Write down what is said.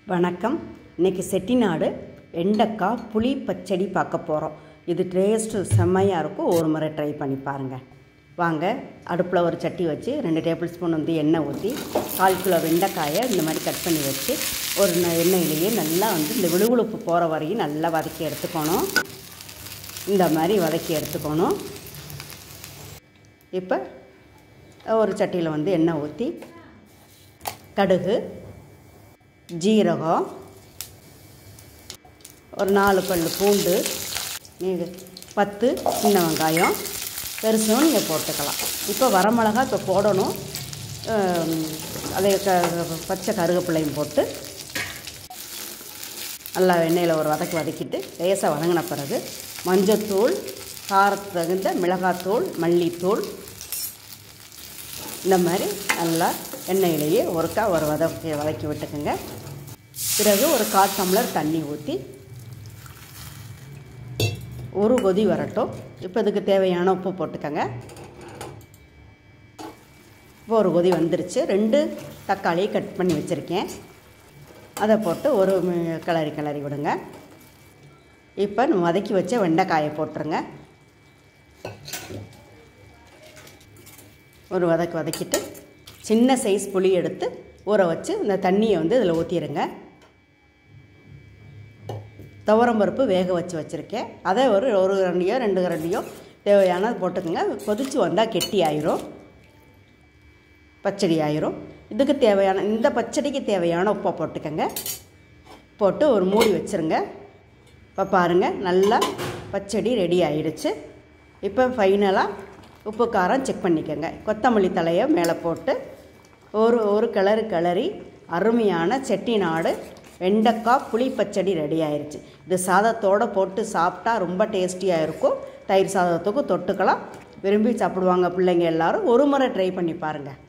வணக்கம் இன்னைக்கு செட்டிநாடு வெண்டைக்காய் புளி பச்சடி பார்க்க போகிறோம் இது டேஸ்ட்டு செம்மையாக இருக்கும் ஒரு முறை ட்ரை பண்ணி பாருங்கள் வாங்க அடுப்பில் ஒரு சட்டி வச்சு ரெண்டு டேபிள் ஸ்பூன் வந்து எண்ணெய் ஊற்றி கால் கிலோ வெண்டைக்காயை இந்த மாதிரி கட் பண்ணி வச்சு ஒரு ந- எண்ணெயிலேயே நல்லா வந்து இந்த விழுவிழுப்பு போகிற வரையும் நல்லா வதக்கி எடுத்துக்கணும் இந்த மாதிரி வதக்கி எடுத்துக்கணும் இப்போ ஒரு சட்டியில் வந்து எண்ணெய் ஊற்றி கடுகு ஜீரகம் ஒரு நாலு பல் பூண்டு நீங்கள் பத்து சின்ன வெங்காயம் பெருசும் நீங்கள் போட்டுக்கலாம் இப்போ வரமிளகா இப்போ போடணும் ஆம், அதை க பச்சை கருவேப்பிலையும் போட்டு நல்லா எண்ணெயில் ஒரு வதக்கி வதக்கிட்டு லேசாக வதங்கின பிறகு மஞ்சத்தூள் காரத்துக்கு தகுந்த மிளகாத்தூள் மல்லித்தூள் இந்த மாதிரி நல்லா எண்ணெயிலேயே ஒருக்கா ஒரு வதக்கி வதக்கி விட்டுக்குங்க பிறகு ஒரு கால் டம்ளர் தண்ணி ஊற்றி ஒரு கொதி வரட்டும் இப்போ இதுக்கு தேவையான உப்பு போட்டுக்கோங்க இப்போ ஒரு கொதி வந்துருச்சு ரெண்டு தக்காளியை கட் பண்ணி வச்சுருக்கேன் அதை போட்டு ஒரு மி- கிளறி கிளறி விடுங்க இப்போ நம்ம வதக்கி வச்ச வெண்டைக்காயை போட்டுருங்க ஒரு வதக்கு வதக்கிட்டு சின்ன சைஸ் புளி எடுத்து ஊற வச்சு இந்த தண்ணியை வந்து இதில் ஊற்றிடுங்க துவரம்பருப்பு வேக வச்சு வச்சுருக்கேன் அதை ஒரு ஒரு கரண்டியோ ரெண்டு கரண்டியோ தேவையானது போட்டுக்கோங்க கொதித்து வந்தால் கெட்டி ஆயிரும் பச்சடி ஆயிரும் இதுக்கு தேவையான இந்த பச்சடிக்கு தேவையான உப்பை போட்டுக்கோங்க போட்டு ஒரு மூடி வச்சுருங்க இப்போ பாருங்கள் நல்லா பச்சடி ரெடி ஆயிடுச்சு இப்போ ஃபைனலாக உப்பு காரம் செக் பண்ணிக்கோங்க கொத்தமல்லி தலையை மேலே போட்டு ஒரு ஒரு கிளறு கிளறி அருமையான செட்டிநாடு வெண்டைக்காய் புளி பச்சடி ரெடி ஆயிடுச்சு இது சாதத்தோடு போட்டு சாப்பிட்டா ரொம்ப டேஸ்டியாக இருக்கும் தயிர் சாதத்துக்கும் தொட்டுக்கலாம் விரும்பி சாப்பிடுவாங்க பிள்ளைங்க எல்லாரும் ஒரு முறை ட்ரை பண்ணி பாருங்கள்